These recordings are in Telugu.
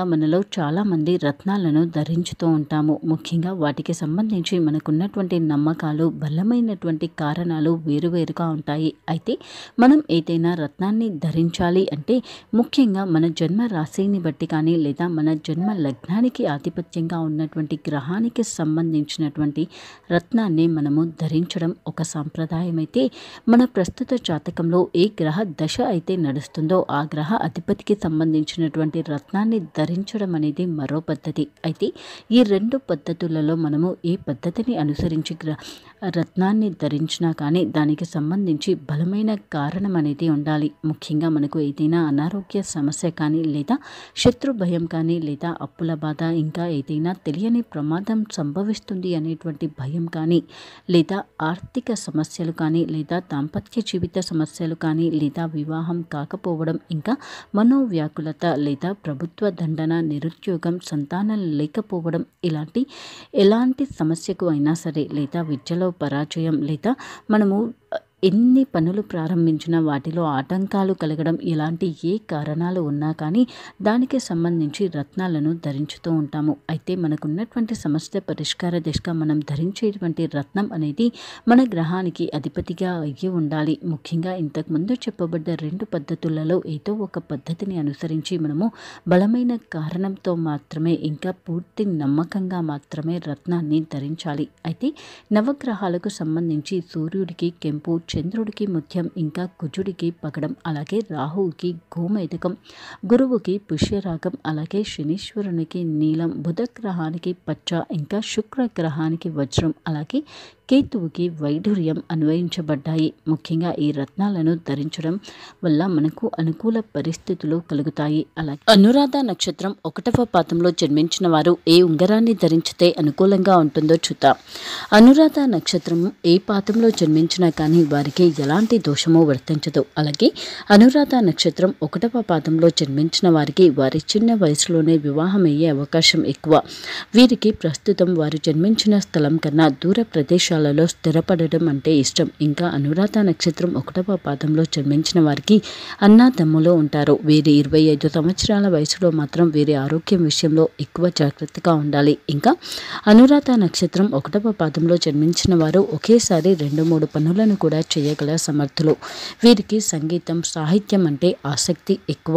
మనలో చాలామంది రత్నాలను ధరించుతూ ఉంటాము ముఖ్యంగా వాటికి సంబంధించి మనకున్నటువంటి నమ్మకాలు బలమైనటువంటి కారణాలు వేరువేరుగా ఉంటాయి అయితే మనం ఏదైనా రత్నాన్ని ధరించాలి అంటే ముఖ్యంగా మన జన్మ రాశిని బట్టి కానీ లేదా మన జన్మ లగ్నానికి ఆధిపత్యంగా ఉన్నటువంటి గ్రహానికి సంబంధించినటువంటి రత్నాన్ని మనము ధరించడం ఒక సాంప్రదాయం అయితే మన ప్రస్తుత జాతకంలో ఏ గ్రహ దశ అయితే నడుస్తుందో ఆ గ్రహ అధిపతికి సంబంధించినటువంటి రత్నాన్ని ధరించడం అనేది మరో పద్ధతి అయితే ఈ రెండు పద్ధతులలో మనము ఏ పద్ధతిని అనుసరించి గ్ర రత్నాన్ని ధరించినా కానీ దానికి సంబంధించి బలమైన కారణం అనేది ఉండాలి ముఖ్యంగా మనకు ఏదైనా అనారోగ్య సమస్య కానీ లేదా శత్రు భయం కానీ లేదా అప్పుల బాధ ఇంకా ఏదైనా తెలియని ప్రమాదం సంభవిస్తుంది అనేటువంటి భయం కానీ లేదా ఆర్థిక సమస్యలు కానీ లేదా దాంపత్య జీవిత సమస్యలు కానీ లేదా వివాహం కాకపోవడం ఇంకా మనోవ్యాకులత లేదా ప్రభుత్వ దండన నిరుద్యోగం సంతానం లేకపోవడం ఇలాంటి ఎలాంటి సమస్యకు అయినా సరే లేదా విద్యలో పరాజయం లేదా మనము ఎన్ని పనులు ప్రారంభించినా వాటిలో ఆటంకాలు కలగడం ఇలాంటి ఏ కారణాలు ఉన్నా కానీ దానికి సంబంధించి రత్నాలను ధరించుతూ ఉంటాము అయితే మనకున్నటువంటి సమస్య పరిష్కార దిశగా మనం ధరించేటువంటి రత్నం అనేది మన గ్రహానికి అధిపతిగా అయ్యి ఉండాలి ముఖ్యంగా ఇంతకుముందు చెప్పబడ్డ రెండు పద్ధతులలో ఏదో ఒక పద్ధతిని అనుసరించి మనము బలమైన కారణంతో మాత్రమే ఇంకా పూర్తి నమ్మకంగా మాత్రమే రత్నాన్ని ధరించాలి అయితే నవగ్రహాలకు సంబంధించి సూర్యుడికి కెంపు చంద్రుడికి ముత్యం ఇంకా కుజుడికి పగడం అలాగే రాహువుకి గోమేదకం గురువుకి పుష్యరాగం అలాగే శనీశ్వరునికి నీలం బుధ గ్రహానికి పచ్చ ఇంకా శుక్ర గ్రహానికి వజ్రం అలాగే కేతువుకి వైఢూర్యం అన్వయించబడ్డాయి ముఖ్యంగా ఈ రత్నాలను ధరించడం వల్ల మనకు అనుకూల పరిస్థితులు కలుగుతాయి అలాగే అనురాధ నక్షత్రం ఒకటవ పాదంలో జన్మించిన వారు ఏ ఉంగరాన్ని ధరించితే అనుకూలంగా ఉంటుందో చూద్దాం అనురాధ నక్షత్రం ఏ పాదంలో జన్మించినా కానీ వారికి ఎలాంటి దోషము వర్తించదు అలాగే అనురాధ నక్షత్రం ఒకటవ పాదంలో జన్మించిన వారికి వారి చిన్న వయసులోనే వివాహం అయ్యే అవకాశం ఎక్కువ వీరికి ప్రస్తుతం వారు జన్మించిన స్థలం కన్నా దూర ప్రదేశాలలో స్థిరపడడం అంటే ఇష్టం ఇంకా అనురాధ నక్షత్రం ఒకటవ పాదంలో జన్మించిన వారికి అన్నాదమ్ములో ఉంటారు వీరి ఇరవై ఐదు సంవత్సరాల వయసులో మాత్రం వీరి ఆరోగ్యం విషయంలో ఎక్కువ జాగ్రత్తగా ఉండాలి ఇంకా అనురాధ నక్షత్రం ఒకటవ పాదంలో జన్మించిన వారు ఒకేసారి రెండు మూడు పనులను కూడా చేయగల సమర్థులు వీరికి సంగీతం సాహిత్యం అంటే ఆసక్తి ఎక్కువ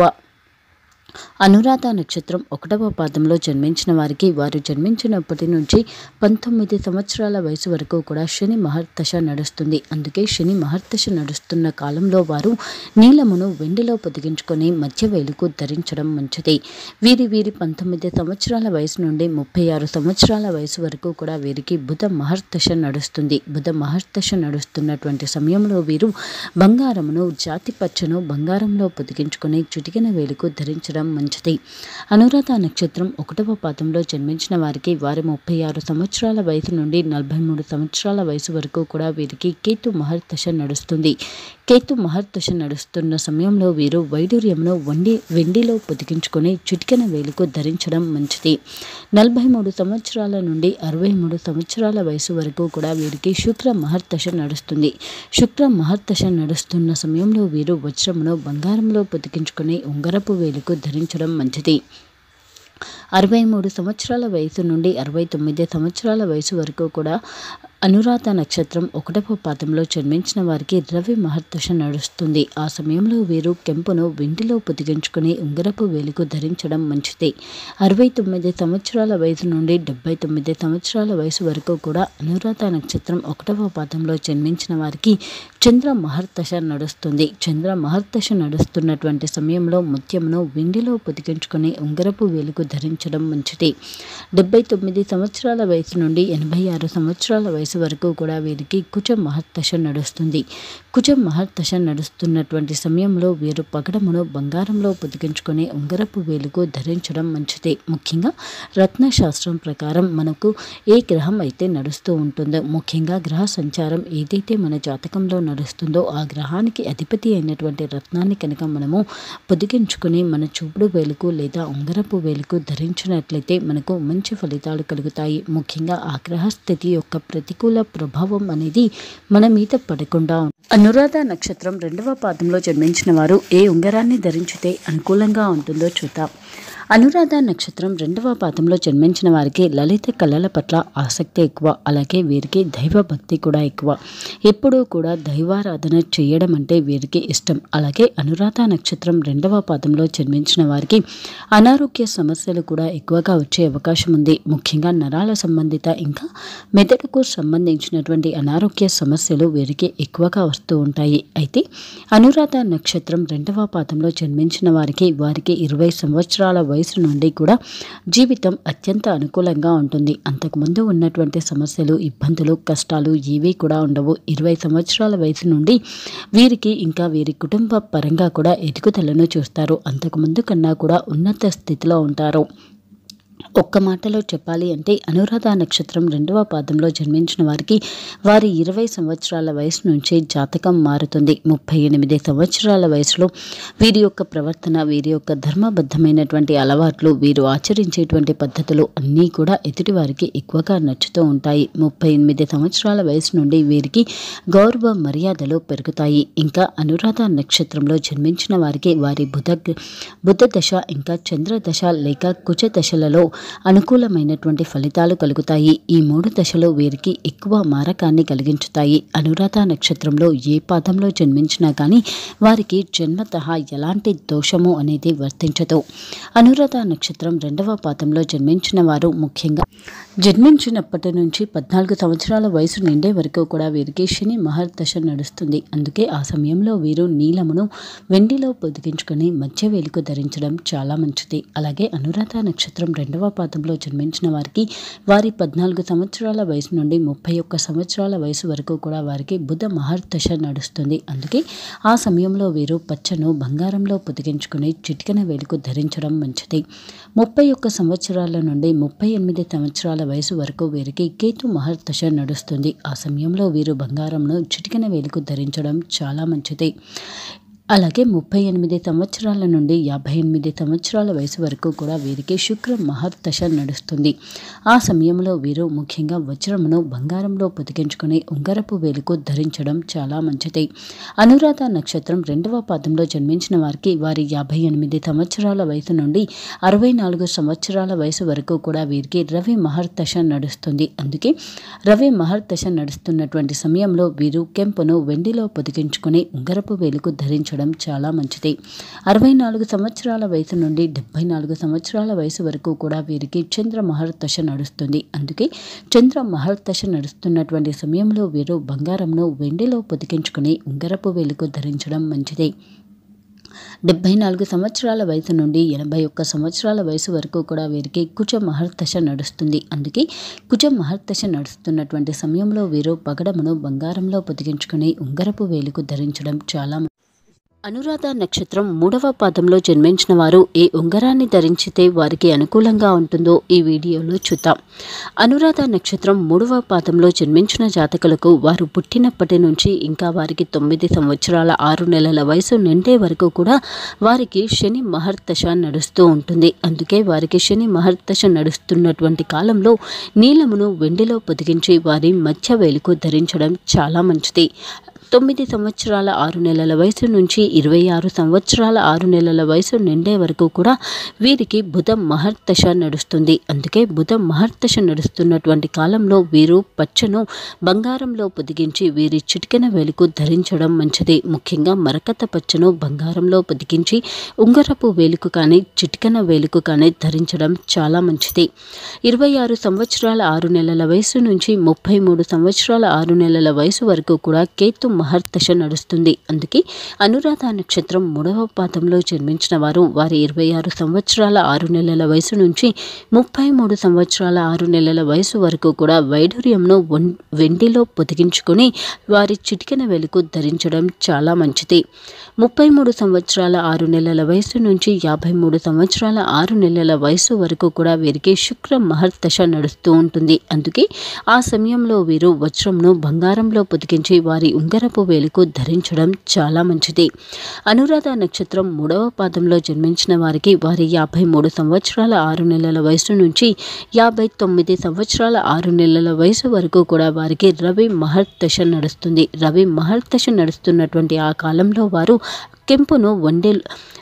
అనురాధ నక్షత్రం ఒకటవ పాదంలో జన్మించిన వారికి వారు జన్మించినప్పటి నుంచి పంతొమ్మిది సంవత్సరాల వయసు వరకు కూడా శని మహర్దశ నడుస్తుంది అందుకే శని మహర్దశ నడుస్తున్న కాలంలో వారు నీలమును వెండిలో పొదిగించుకొని మధ్య వేలుకు ధరించడం మంచిది వీరి వీరి పంతొమ్మిది సంవత్సరాల వయసు నుండి ముప్పై ఆరు సంవత్సరాల వయసు వరకు కూడా వీరికి బుధ మహర్దశ నడుస్తుంది బుధ మహర్దశ నడుస్తున్నటువంటి సమయంలో వీరు బంగారమును జాతి పచ్చను బంగారంలో పొదిగించుకొని చుటికిన వేలుకు ధరించడం మంచిది అనురాధ నక్షత్రం ఒకటవ పాదంలో జన్మించిన వారికి వారి ముప్పై ఆరు సంవత్సరాల వయసు నుండి నలభై మూడు సంవత్సరాల వయసు వరకు కూడా వీరికి కేతు మహర్దశ నడుస్తుంది కేతు మహర్దశ నడుస్తున్న సమయంలో వీరు వైడూర్యమును వండి వెండిలో పొదిగించుకొని చిటికెన వేలుకు ధరించడం మంచిది నలభై మూడు సంవత్సరాల నుండి అరవై మూడు సంవత్సరాల వయసు వరకు కూడా వీరికి శుక్ర మహర్దశ నడుస్తుంది శుక్ర మహర్దశ నడుస్తున్న సమయంలో వీరు వజ్రమును బంగారంలో పొదిగించుకొని ఉంగరపు వేలుకు ధరించడం మంచిది అరవై మూడు సంవత్సరాల వయసు నుండి అరవై తొమ్మిది సంవత్సరాల వయసు వరకు కూడా అనురాధ నక్షత్రం ఒకటవ పాదంలో జన్మించిన వారికి రవి మహర్దశ నడుస్తుంది ఆ సమయంలో వీరు కెంపును వెండిలో పొదిగించుకుని ఉంగరపు వేలుకు ధరించడం మంచిది అరవై తొమ్మిది సంవత్సరాల వయసు నుండి డెబ్బై తొమ్మిది సంవత్సరాల వయసు వరకు కూడా అనురాధ నక్షత్రం ఒకటవ పాదంలో జన్మించిన వారికి చంద్ర మహర్దశ నడుస్తుంది చంద్ర మహర్దశ నడుస్తున్నటువంటి సమయంలో ముత్యమును వెండిలో పొదిగించుకొని ఉంగరపు వేలుకు ధరించడం మంచిది డెబ్బై తొమ్మిది సంవత్సరాల వయసు నుండి ఎనభై ఆరు సంవత్సరాల వయసు వరకు కూడా వీరికి కుజ మహర్దశ నడుస్తుంది కుజ మహర్దశ నడుస్తున్నటువంటి సమయంలో వీరు పగడమును బంగారంలో పొదిగించుకొని ఉంగరపు వేలుకు ధరించడం మంచిది ముఖ్యంగా రత్నశాస్త్రం ప్రకారం మనకు ఏ గ్రహం అయితే నడుస్తూ ఉంటుందో ముఖ్యంగా గ్రహ సంచారం ఏదైతే మన జాతకంలో నడుస్తుందో ఆ గ్రహానికి అధిపతి అయినటువంటి రత్నాన్ని కనుక మనము పొదిగించుకొని మన చూపుడు వేలుకు లేదా ఉంగరపు వేలుకు ధరించినట్లయితే మనకు మంచి ఫలితాలు కలుగుతాయి ముఖ్యంగా ఆ గ్రహ స్థితి యొక్క ప్రతికూల ప్రభావం అనేది మన మీద పడకుండా ఉంటుంది. అనురాధ నక్షత్రం రెండవ పాదంలో జన్మించిన వారు ఏ ఉంగరాన్ని ధరించితే అనుకూలంగా ఉంటుందో చూద్దాం అనురాధ నక్షత్రం రెండవ పాదంలో జన్మించిన వారికి లలిత కళల పట్ల ఆసక్తి ఎక్కువ అలాగే వీరికి దైవ భక్తి కూడా ఎక్కువ ఎప్పుడూ కూడా దైవారాధన చేయడం అంటే వీరికి ఇష్టం అలాగే అనురాధ నక్షత్రం రెండవ పాదంలో జన్మించిన వారికి అనారోగ్య సమస్యలు కూడా ఎక్కువగా వచ్చే అవకాశం ఉంది ముఖ్యంగా నరాల సంబంధిత ఇంకా మెదడుకు సంబంధించినటువంటి అనారోగ్య సమస్యలు వీరికి ఎక్కువగా వస్తూ ఉంటాయి అయితే అనురాధ నక్షత్రం రెండవ పాదంలో జన్మించిన వారికి వారికి ఇరవై సంవత్సరాల వయసు నుండి కూడా జీవితం అత్యంత అనుకూలంగా ఉంటుంది అంతకుముందు ఉన్నటువంటి సమస్యలు ఇబ్బందులు కష్టాలు ఏవీ కూడా ఉండవు ఇరవై సంవత్సరాల వయసు నుండి వీరికి ఇంకా వీరి కుటుంబ పరంగా కూడా ఎదుగుదలను చూస్తారు అంతకుముందు కన్నా కూడా ఉన్నత స్థితిలో ఉంటారు ఒక్క మాటలో చెప్పాలి అంటే అనురాధ నక్షత్రం రెండవ పాదంలో జన్మించిన వారికి వారి ఇరవై సంవత్సరాల వయసు నుంచి జాతకం మారుతుంది ముప్పై ఎనిమిది సంవత్సరాల వయసులో వీరి యొక్క ప్రవర్తన వీరి యొక్క ధర్మబద్ధమైనటువంటి అలవాట్లు వీరు ఆచరించేటువంటి పద్ధతులు అన్నీ కూడా ఎదుటి వారికి ఎక్కువగా నచ్చుతూ ఉంటాయి ముప్పై ఎనిమిది సంవత్సరాల వయసు నుండి వీరికి గౌరవ మర్యాదలు పెరుగుతాయి ఇంకా అనురాధ నక్షత్రంలో జన్మించిన వారికి వారి బుధ బుధ దశ ఇంకా చంద్ర దశ లేక కుజ దశలలో అనుకూలమైనటువంటి ఫలితాలు కలుగుతాయి ఈ మూడు దశలు వీరికి ఎక్కువ మారకాన్ని కలిగించుతాయి అనురాధ నక్షత్రంలో ఏ పాదంలో జన్మించినా కానీ వారికి జన్మత ఎలాంటి దోషము అనేది వర్తించదు అనురాధ నక్షత్రం రెండవ పాదంలో జన్మించిన వారు ముఖ్యంగా జన్మించినప్పటి నుంచి పద్నాలుగు సంవత్సరాల వయసు నిండే వరకు కూడా వీరికి శని మహర్దశ నడుస్తుంది అందుకే ఆ సమయంలో వీరు నీలమును వెండిలో పొదిగించుకొని మధ్య వేలుకు ధరించడం చాలా మంచిది అలాగే అనురాధ నక్షత్రం రెండవ పాదంలో జన్మించిన వారికి వారి పద్నాలుగు సంవత్సరాల వయసు నుండి ముప్పై ఒక్క సంవత్సరాల వయసు వరకు కూడా వారికి బుధ మహర్దశ నడుస్తుంది అందుకే ఆ సమయంలో వీరు పచ్చను బంగారంలో పొదిగించుకొని చిటికెన వేలుకు ధరించడం మంచిది ముప్పై ఒక్క సంవత్సరాల నుండి ముప్పై ఎనిమిది సంవత్సరాల వయసు వరకు వీరికి కేతు మహర్దశ నడుస్తుంది ఆ సమయంలో వీరు బంగారంను చిటికెన వేలుకు ధరించడం చాలా మంచిది అలాగే ముప్పై ఎనిమిది సంవత్సరాల నుండి యాభై ఎనిమిది సంవత్సరాల వయసు వరకు కూడా వీరికి శుక్ర మహర్దశ నడుస్తుంది ఆ సమయంలో వీరు ముఖ్యంగా వజ్రమును బంగారంలో పొదిగించుకొని ఉంగరపు వేలుకు ధరించడం చాలా మంచిది అనురాధ నక్షత్రం రెండవ పాదంలో జన్మించిన వారికి వారి యాభై ఎనిమిది సంవత్సరాల వయసు నుండి అరవై నాలుగు సంవత్సరాల వయసు వరకు కూడా వీరికి రవి మహర్దశ నడుస్తుంది అందుకే రవి మహర్దశ నడుస్తున్నటువంటి సమయంలో వీరు కెంపును వెండిలో పొదిగించుకొని ఉంగరపు వేలుకు ధరించడం చాలా మంచిది అరవై నాలుగు సంవత్సరాల వయసు నుండి డెబ్బై నాలుగు సంవత్సరాల వయసు వరకు కూడా వీరికి చంద్ర మహర్దశ నడుస్తుంది అందుకే చంద్ర మహర్దశ నడుస్తున్నటువంటి సమయంలో వీరు బంగారంను వెండిలో పొదిగించుకొని ఉంగరపు వేలుకు ధరించడం మంచిది డెబ్బై నాలుగు సంవత్సరాల వయసు నుండి ఎనభై ఒక్క సంవత్సరాల వయసు వరకు కూడా వీరికి కుజ మహర్దశ నడుస్తుంది అందుకే కుజ మహర్దశ నడుస్తున్నటువంటి సమయంలో వీరు పగడమును బంగారంలో పొదిగించుకొని ఉంగరపు వేలుకు ధరించడం చాలా అనురాధ నక్షత్రం మూడవ పాదంలో జన్మించిన వారు ఏ ఉంగరాన్ని ధరించితే వారికి అనుకూలంగా ఉంటుందో ఈ వీడియోలో చూద్దాం అనురాధ నక్షత్రం మూడవ పాదంలో జన్మించిన జాతకులకు వారు పుట్టినప్పటి నుంచి ఇంకా వారికి తొమ్మిది సంవత్సరాల ఆరు నెలల వయసు నిండే వరకు కూడా వారికి శని మహర్దశ నడుస్తూ ఉంటుంది అందుకే వారికి శని మహర్దశ నడుస్తున్నటువంటి కాలంలో నీలమును వెండిలో పొదిగించి వారి మధ్య వేలుకు ధరించడం చాలా మంచిది తొమ్మిది సంవత్సరాల ఆరు నెలల వయసు నుంచి ఇరవై ఆరు సంవత్సరాల ఆరు నెలల వయసు నిండే వరకు కూడా వీరికి బుధ మహర్దశ నడుస్తుంది అందుకే బుధ మహర్దశ నడుస్తున్నటువంటి కాలంలో వీరు పచ్చను బంగారంలో పొదిగించి వీరి చిటికెన వేలుకు ధరించడం మంచిది ముఖ్యంగా మరకత పచ్చను బంగారంలో పొదిగించి ఉంగరపు వేలుకు కానీ చిటికెన వేలుకు కానీ ధరించడం చాలా మంచిది ఇరవై ఆరు సంవత్సరాల ఆరు నెలల వయసు నుంచి ముప్పై మూడు సంవత్సరాల ఆరు నెలల వయసు వరకు కూడా కేతు మహర్దశ నడుస్తుంది అందుకే అనురాధ నక్షత్రం మూడవ పాదంలో జన్మించిన వారు వారి ఇరవై ఆరు సంవత్సరాల ఆరు నెలల వయసు నుంచి ముప్పై మూడు సంవత్సరాల ఆరు నెలల వయసు వరకు కూడా వైఢూర్యంను వన్- వెండిలో పొదిగించుకొని వారి చిటికెన వెలుగు ధరించడం చాలా మంచిది ముప్పై మూడు సంవత్సరాల ఆరు నెలల వయసు నుంచి యాభై మూడు సంవత్సరాల ఆరు నెలల వయసు వరకు కూడా వీరికి శుక్ర మహర్దశ నడుస్తూ ఉంటుంది అందుకే ఆ సమయంలో వీరు వజ్రంను బంగారంలో పొదిగించి వారి ఉంగరపు వేలుకు ధరించడం చాలా మంచిది అనురాధ నక్షత్రం మూడవ పాదంలో జన్మించిన వారికి వారి యాభై మూడు సంవత్సరాల ఆరు నెలల వయసు నుంచి యాభై తొమ్మిది సంవత్సరాల ఆరు నెలల వయసు వరకు కూడా వారికి రవి మహర్దశ నడుస్తుంది రవి మహర్దశ నడుస్తున్నటువంటి ఆ కాలంలో వారు కెంపును వండే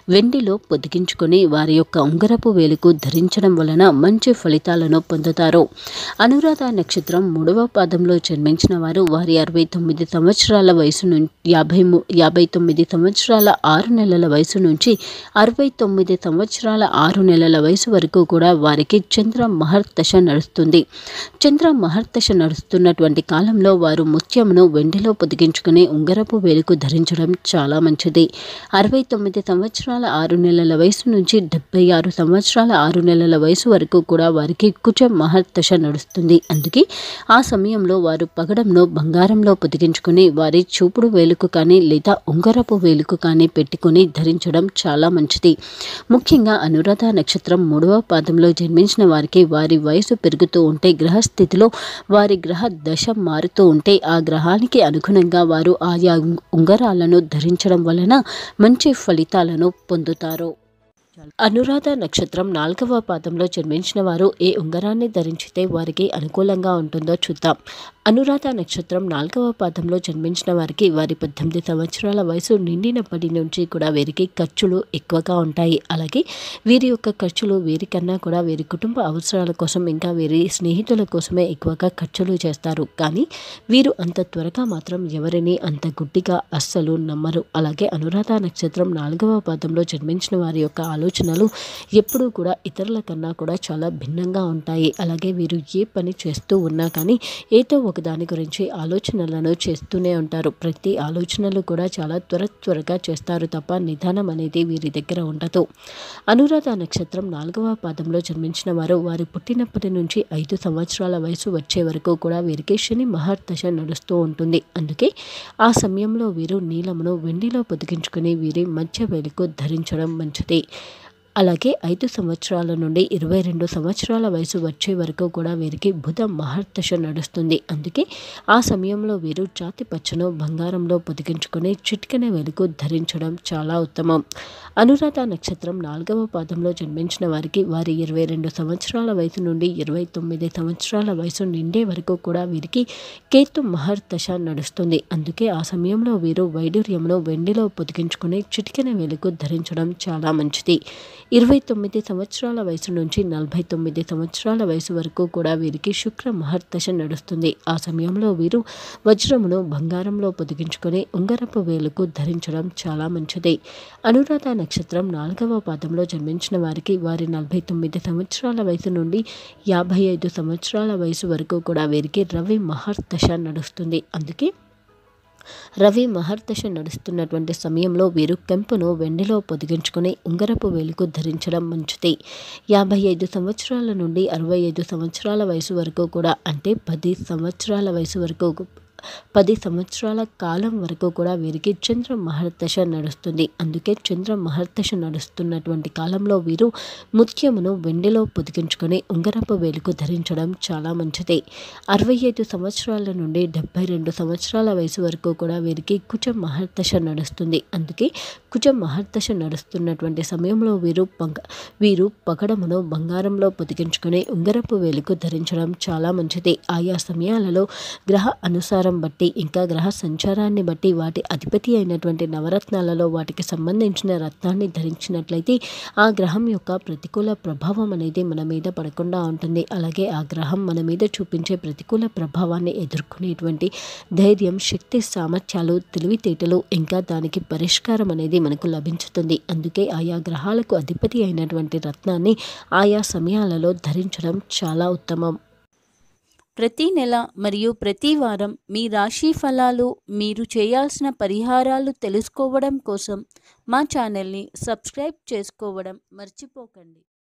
వెండిలో పొదిగించుకొని వారి యొక్క ఉంగరపు వేలుకు ధరించడం వలన మంచి ఫలితాలను పొందుతారు అనురాధ నక్షత్రం మూడవ పాదంలో జన్మించిన వారు వారి అరవై తొమ్మిది సంవత్సరాల వయసు నుంచి యాభై ము యాభై తొమ్మిది సంవత్సరాల ఆరు నెలల వయసు నుంచి అరవై తొమ్మిది సంవత్సరాల ఆరు నెలల వయసు వరకు కూడా వారికి చంద్ర మహర్దశ నడుస్తుంది చంద్ర మహర్దశ నడుస్తున్నటువంటి కాలంలో వారు ముత్యమును వెండిలో పొదిగించుకుని ఉంగరపు వేలుకు ధరించడం చాలా మంచిది అరవై తొమ్మిది సంవత్సరాల ఆరు నెలల వయసు నుంచి డెబ్బై ఆరు సంవత్సరాల ఆరు నెలల వయసు వరకు కూడా వారికి కుజ మహర్దశ నడుస్తుంది అందుకే ఆ సమయంలో వారు పగడంను బంగారంలో పొదిగించుకుని వారి చూపుడు వేలుకు కానీ లేదా ఉంగరపు వేలుకు కానీ పెట్టుకొని ధరించడం చాలా మంచిది ముఖ్యంగా అనురాధ నక్షత్రం మూడవ పాదంలో జన్మించిన వారికి వారి వయసు పెరుగుతూ ఉంటే గ్రహస్థితిలో వారి గ్రహ దశ మారుతూ ఉంటే ఆ గ్రహానికి అనుగుణంగా వారు ఆయా ఉంగరాలను ధరించడం వలన మంచి ఫలితాలను పొందుతారు అనురాధ నక్షత్రం నాలుగవ పాదంలో జన్మించిన వారు ఏ ఉంగరాన్ని ధరించితే వారికి అనుకూలంగా ఉంటుందో చూద్దాం అనురాధ నక్షత్రం నాలుగవ పాదంలో జన్మించిన వారికి వారి పద్దెనిమిది సంవత్సరాల వయసు నిండినప్పటి నుంచి కూడా వీరికి ఖర్చులు ఎక్కువగా ఉంటాయి అలాగే వీరి యొక్క ఖర్చులు వీరికన్నా కూడా వీరి కుటుంబ అవసరాల కోసం ఇంకా వీరి స్నేహితుల కోసమే ఎక్కువగా ఖర్చులు చేస్తారు కానీ వీరు అంత త్వరగా మాత్రం ఎవరిని అంత గుడ్డిగా అస్సలు నమ్మరు అలాగే అనురాధ నక్షత్రం నాలుగవ పాదంలో జన్మించిన వారి యొక్క ఆలోచనలు ఎప్పుడూ కూడా ఇతరుల కన్నా కూడా చాలా భిన్నంగా ఉంటాయి అలాగే వీరు ఏ పని చేస్తూ ఉన్నా కానీ ఏదో ఒక దాని గురించి ఆలోచనలను చేస్తూనే ఉంటారు ప్రతి ఆలోచనలు కూడా చాలా త్వర త్వరగా చేస్తారు తప్ప నిదానం అనేది వీరి దగ్గర ఉండదు అనురాధ నక్షత్రం నాలుగవ పాదంలో జన్మించిన వారు వారు పుట్టినప్పటి నుంచి ఐదు సంవత్సరాల వయసు వచ్చే వరకు కూడా వీరికి శని మహర్దశ నడుస్తూ ఉంటుంది అందుకే ఆ సమయంలో వీరు నీలమును వెండిలో పొదిగించుకుని వీరి మధ్య వేలుకు ధరించడం మంచిది అలాగే ఐదు సంవత్సరాల నుండి ఇరవై రెండు సంవత్సరాల వయసు వచ్చే వరకు కూడా వీరికి బుధ మహర్దశ నడుస్తుంది అందుకే ఆ సమయంలో వీరు జాతి పచ్చను బంగారంలో పొదిగించుకొని చిటికెన వెలుగు ధరించడం చాలా ఉత్తమం అనురాధ నక్షత్రం నాలుగవ పాదంలో జన్మించిన వారికి వారి ఇరవై రెండు సంవత్సరాల వయసు నుండి ఇరవై తొమ్మిది సంవత్సరాల వయసు నిండే వరకు కూడా వీరికి కేతు మహర్దశ నడుస్తుంది అందుకే ఆ సమయంలో వీరు వైడూర్యమును వెండిలో పొదిగించుకుని చిటికెన వెలుగు ధరించడం చాలా మంచిది ఇరవై తొమ్మిది సంవత్సరాల వయసు నుంచి నలభై తొమ్మిది సంవత్సరాల వయసు వరకు కూడా వీరికి శుక్ర మహర్దశ నడుస్తుంది ఆ సమయంలో వీరు వజ్రమును బంగారంలో పొదిగించుకొని ఉంగరపు వేలుకు ధరించడం చాలా మంచిది అనురాధ నక్షత్రం నాలుగవ పాదంలో జన్మించిన వారికి వారి నలభై తొమ్మిది సంవత్సరాల వయసు నుండి యాభై ఐదు సంవత్సరాల వయసు వరకు కూడా వీరికి రవి మహర్దశ నడుస్తుంది అందుకే రవి మహర్దశ నడుస్తున్నటువంటి సమయంలో వీరు కెంపును వెండిలో పొదిగించుకొని ఉంగరపు వేలుకు ధరించడం మంచిది యాభై ఐదు సంవత్సరాల నుండి అరవై ఐదు సంవత్సరాల వయసు వరకు కూడా అంటే పది సంవత్సరాల వయసు వరకు పది సంవత్సరాల కాలం వరకు కూడా వీరికి చంద్ర మహర్దశ నడుస్తుంది అందుకే చంద్ర మహర్దశ నడుస్తున్నటువంటి కాలంలో వీరు ముత్యమును వెండిలో పొదిగించుకొని ఉంగరపు వేలుకు ధరించడం చాలా మంచిది అరవై ఐదు సంవత్సరాల నుండి డెబ్బై రెండు సంవత్సరాల వయసు వరకు కూడా వీరికి కుజ మహర్దశ నడుస్తుంది అందుకే కుజ మహర్దశ నడుస్తున్నటువంటి సమయంలో వీరు పంగ వీరు పగడమును బంగారంలో పొదిగించుకొని ఉంగరపు వేలుకు ధరించడం చాలా మంచిది ఆయా సమయాలలో గ్రహ అనుసారం బట్టి ఇంకా గ్రహ సంచారాన్ని బట్టి వాటి అధిపతి అయినటువంటి నవరత్నాలలో వాటికి సంబంధించిన రత్నాన్ని ధరించినట్లయితే ఆ గ్రహం యొక్క ప్రతికూల ప్రభావం అనేది మన మీద పడకుండా ఉంటుంది అలాగే ఆ గ్రహం మన మీద చూపించే ప్రతికూల ప్రభావాన్ని ఎదుర్కొనేటువంటి ధైర్యం శక్తి సామర్థ్యాలు తెలివితేటలు ఇంకా దానికి పరిష్కారం అనేది మనకు లభించుతుంది అందుకే ఆయా గ్రహాలకు అధిపతి అయినటువంటి రత్నాన్ని ఆయా సమయాలలో ధరించడం చాలా ఉత్తమం ప్రతి నెల మరియు ప్రతి వారం మీ రాశి ఫలాలు మీరు చేయాల్సిన పరిహారాలు తెలుసుకోవడం కోసం మా ఛానల్ని సబ్స్క్రైబ్ చేసుకోవడం మర్చిపోకండి